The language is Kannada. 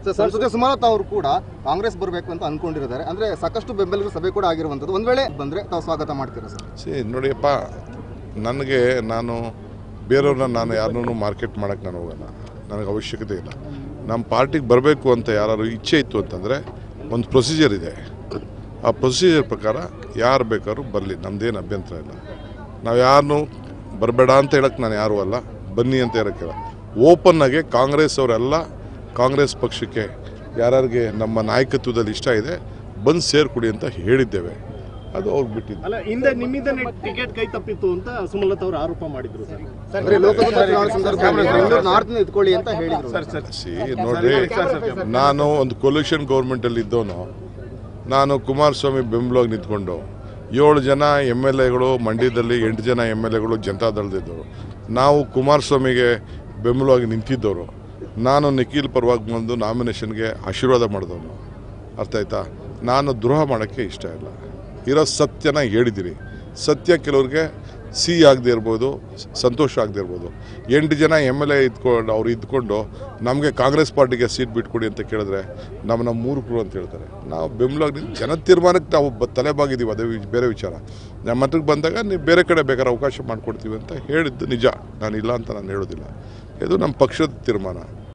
ಸರ್ ಸಂಸದೆ ಸುಮಲತಾ ಅವರು ಕೂಡ ಕಾಂಗ್ರೆಸ್ ಬರಬೇಕು ಅಂತ ಅನ್ಕೊಂಡಿದ್ದಾರೆ ಅಂದ್ರೆ ಸಾಕಷ್ಟು ಬೆಂಬಲಿಗರ ಸಭೆ ಕೂಡ ಆಗಿರುವಂಥದ್ದು ಒಂದ್ ವೇಳೆ ಬಂದ್ರೆ ತಾವು ಸ್ವಾಗತ ಮಾಡ್ತೀರಾ ಸರ್ ಸಿ ನೋಡಿಯಪ್ಪ ನನಗೆ ನಾನು ಬೇರೆಯವ್ರನ್ನ ನಾನು ಯಾರನ್ನೂ ಮಾರ್ಕೆಟ್ ಮಾಡೋಕ್ಕೆ ನಾನು ಹೋಗಲ್ಲ ನನಗೆ ಅವಶ್ಯಕತೆ ಇಲ್ಲ ನಮ್ಮ ಪಾರ್ಟಿಗೆ ಬರಬೇಕು ಅಂತ ಯಾರು ಇಚ್ಛೆ ಇತ್ತು ಅಂತಂದರೆ ಒಂದು ಪ್ರೊಸೀಜರ್ ಇದೆ ಆ ಪ್ರೊಸೀಜರ್ ಪ್ರಕಾರ ಯಾರು ಬೇಕಾದ್ರೂ ಬರಲಿ ನಮ್ಮದೇನು ಅಭ್ಯಂತರ ಇಲ್ಲ ನಾವು ಯಾರನ್ನೂ ಬರಬೇಡ ಅಂತ ಹೇಳಕ್ಕೆ ನಾನು ಯಾರೂ ಅಲ್ಲ ಬನ್ನಿ ಅಂತ ಹೇಳೋಕ್ಕಿಲ್ಲ ಓಪನ್ನಾಗೆ ಕಾಂಗ್ರೆಸ್ ಅವರೆಲ್ಲ ಕಾಂಗ್ರೆಸ್ ಪಕ್ಷಕ್ಕೆ ಯಾರ್ಯಾರಿಗೆ ನಮ್ಮ ನಾಯಕತ್ವದಲ್ಲಿ ಇಷ್ಟ ಇದೆ ಬಂದು ಸೇರ್ಕೊಡಿ ಅಂತ ಹೇಳಿದ್ದೇವೆ ಅದು ಅವ್ರಿಗೆ ಬಿಟ್ಟಿದ್ದು ಅಲ್ಲ ಹಿಂದೆ ನಿಮ್ಮಿಂದನೇ ಟಿಕೆಟ್ ಕೈ ತಪ್ಪಿತ್ತು ಅಂತ ಸುಮಲತಾ ಅವರು ಆರೋಪ ಮಾಡಿದ್ರು ಸರ್ ಅಂದ್ರೆ ಲೋಕಸಭಾ ಚುನಾವಣೆ ಸಂದರ್ಭದಲ್ಲಿ ಬೆಂಗಳೂರು ನಾರ್ತ್ ಇಟ್ಕೊಳ್ಳಿ ಅಂತ ಹೇಳಿದ್ರು ಸರ್ ಸರ್ ಸಿ ನೋಡ್ರಿ ನಾನು ಒಂದು ಕೊಲ್ಯೂಷನ್ ಗೌರ್ಮೆಂಟಲ್ಲಿ ಇದ್ದವನು ನಾನು ಕುಮಾರಸ್ವಾಮಿ ಬೆಂಬಲವಾಗಿ ನಿಂತ್ಕೊಂಡು ಏಳು ಜನ ಎಮ್ ಎಲ್ ಎಗಳು ಮಂಡ್ಯದಲ್ಲಿ ಎಂಟು ಜನ ಎಮ್ ಎಲ್ ಎಗಳು ಜನತಾದಳದಿದ್ದವರು ನಾವು ಕುಮಾರಸ್ವಾಮಿಗೆ ಬೆಂಬಲವಾಗಿ ನಿಂತಿದ್ದವರು ನಾನು ನಿಖಿಲ್ ಪರವಾಗಿ ಬಂದು ನಾಮಿನೇಷನ್ಗೆ ಆಶೀರ್ವಾದ ಮಾಡಿದವನು ಅರ್ಥ ಆಯ್ತಾ ನಾನು ದ್ರೋಹ ಮಾಡೋಕ್ಕೆ ಇಷ್ಟ ಇಲ್ಲ ಇರೋ ಸತ್ಯನ ಹೇಳಿದ್ದೀನಿ ಸತ್ಯ ಕೆಲವ್ರಿಗೆ ಸಿಹಿ ಆಗದೆ ಇರ್ಬೋದು ಸಂತೋಷ ಆಗದೆ ಇರ್ಬೋದು ಎಂಟು ಜನ ಎಮ್ ಎಲ್ ಎ ಇದ್ಕೊಂಡು ಅವ್ರು ಇದ್ಕೊಂಡು ನಮಗೆ ಕಾಂಗ್ರೆಸ್ ಪಾರ್ಟಿಗೆ ಸೀಟ್ ಬಿಟ್ಕೊಡಿ ಅಂತ ಕೇಳಿದ್ರೆ ನಮ್ಮನ್ನ ಮೂರ್ಖರು ಅಂತ ಹೇಳ್ತಾರೆ ನಾವು ಬೆಂಬಲ ಜನ ತೀರ್ಮಾನಕ್ಕೆ ನಾವು ಬ ತಲೆಬಾಗಿದ್ದೀವಿ ಅದೇ ವಿ- ಬೇರೆ ವಿಚಾರ ನಮ್ಮ ಹತ್ರಕ್ಕೆ ಬಂದಾಗ ನೀವು ಬೇರೆ ಕಡೆ ಬೇಕಾದ್ರೆ ಅವಕಾಶ ಮಾಡಿಕೊಡ್ತೀವಿ ಅಂತ ಹೇಳಿದ್ದು ನಿಜ ನಾನು ಇಲ್ಲ ಅಂತ ನಾನು ಹೇಳೋದಿಲ್ಲ ಇದು ನಮ್ಮ ಪಕ್ಷದ ತೀರ್ಮಾನ